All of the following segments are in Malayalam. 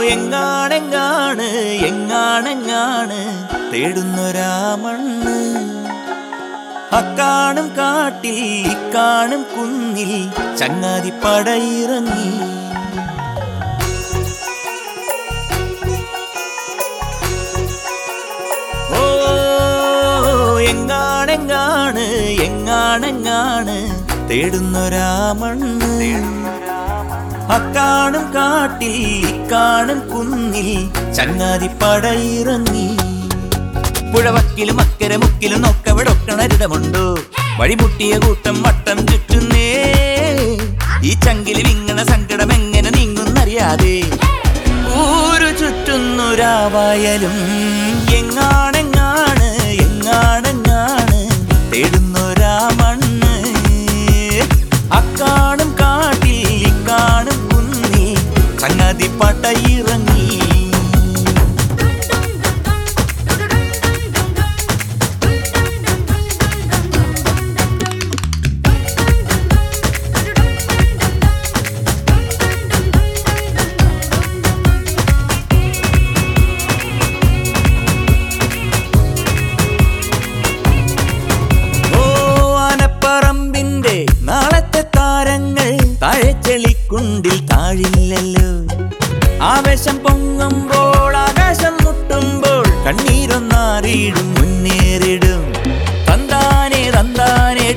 എങ്ങാണെങ്ങാണ് എങ്ങാണെങ്ങാണ് തേടുന്നൊരാ മണ്ണ് അക്കാണും കാട്ടിൽ ഇക്കാണും കുന്നിൽ ചങ്ങാതി പടയിറങ്ങി ഓ എങ്ങാണെങ്ങാണ് എങ്ങാണെങ്ങാണ് തേടുന്നൊരാ മണ്ണ് അക്കാണും കാട്ടിൽ ഇക്കാണും കുന്നിൽ ചങ്ങാതി പടയിറങ്ങി പുഴവക്കിലും അക്കരെ മുക്കിലും നൊക്കവിടൊക്കണരിടമുണ്ടോ വഴിമുട്ടിയ കൂട്ടം വട്ടം ചുറ്റുന്നേ ഈ ചങ്കില് വിങ്ങണ സങ്കടം എങ്ങനെ നീങ്ങുന്നറിയാതെ ഊരു ചുറ്റുന്നൊരാവായാലും എങ്ങാണെങ്ങാണ് എങ്ങാണെങ്ങാണ് തേടുന്നൊരാ മണ്ണ് അക്കാണും കാട്ടിൽ ഇക്കാണും കുന്നി ചങ്ങാതി പടയിറങ്ങി ഓ ആനപ്പറമ്പിന്റെ നാളത്തെ താരങ്ങൾ താഴെ ചെളിക്കുണ്ടിൽ താഴില്ലല്ലോ ആവേശം പൊങ്ങുമ്പോൾ ആകാശം മുട്ടുമ്പോൾ കണ്ണീരൊന്നാറിയിടും മുന്നേറിടും തന്താനെ തന്താനെ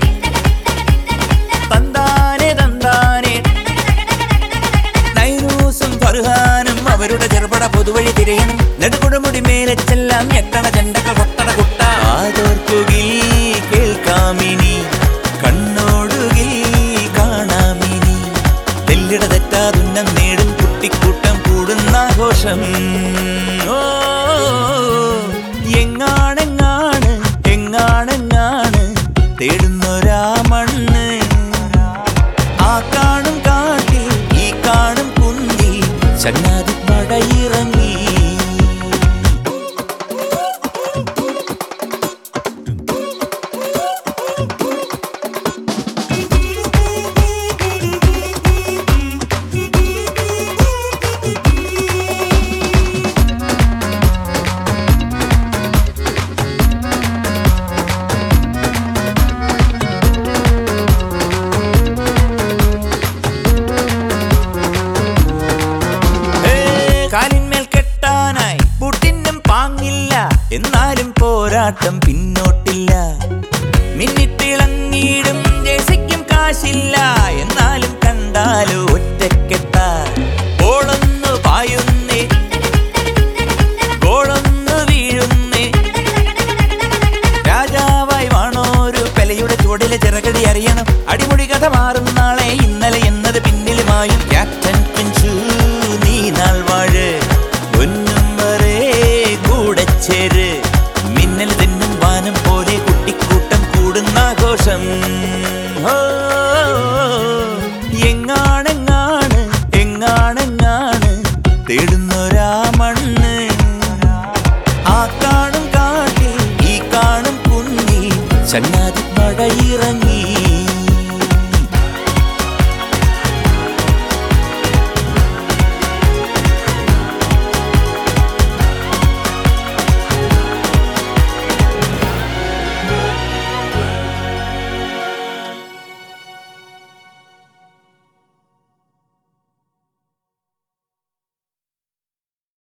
തന്താനെ തന്താനെ നൈനൂസും ഫർഹാനും അവരുടെ ചെറുപട പൊതുവഴി തിരയണം നെടുകുടമുടി മേലെ ചെല്ലാം ഞെട്ടണ ചെണ്ടക കൊട്ടട കുട്ട ആതോർക്കുകിൽ കേൾക്കാമിനി കണ്ണോടുകിൽ കാണാമിനി തെല്ലിട തെറ്റാതുന്നം നേടും കുട്ടിക്കൂട്ടം കൂടുന്ന ആഘോഷം ഓ എങ്ങാണെങ്ങാണ് എങ്ങാണെങ്ങാണ് തേടുന്നൊരാ മണ്ണ് ആ കാണും കാട്ടിൽ ഈ കാണും കുന്നിൽ ചങ്ങാതി പടയിറങ്ങി ഏ, കാലിന്മേൽ കെട്ടാനായി പുട്ടിനും പാങ്ങില്ല എന്നാലും പോരാട്ടം പിന്നോട്ടില്ല മിന്നിത്തിളങ്ങിയിടും ജേഴ്സിക്കും കാശില്ല എന്നാലും കണ്ടാലോ ഒറ്റക്കെട്ട ഓളൊന്നു പായുന്നേ ഗോളൊന്നു വീഴുന്നേ രാജാവായി വാണോരു പെലയുടെ ചുവടിലെ ചിറകടി അറിയണം അടിമുടി കഥ മാറും നാളെ ഇന്നലെ എന്നത് പിന്നിലുമായും ക്യാപ്റ്റൻ പിഞ്ചു നീ നാൾ വാഴ് ഒന്നും വരെ കൂടെ ചേര് മിന്നൽ തെന്നും വാനം പോലെ കുട്ടിക്കൂട്ടം കൂടുന്ന ആഘോഷം ഹോ, എങ്ങാണെങ്ങാണ് എങ്ങാണെങ്ങാണ് തേടുന്നൊരാ മണ്ണ് ആ കാണും കാട്ടിൽ ഈ കാണും കുന്നിൽ ചങ്ങാതി പടയിറങ്ങി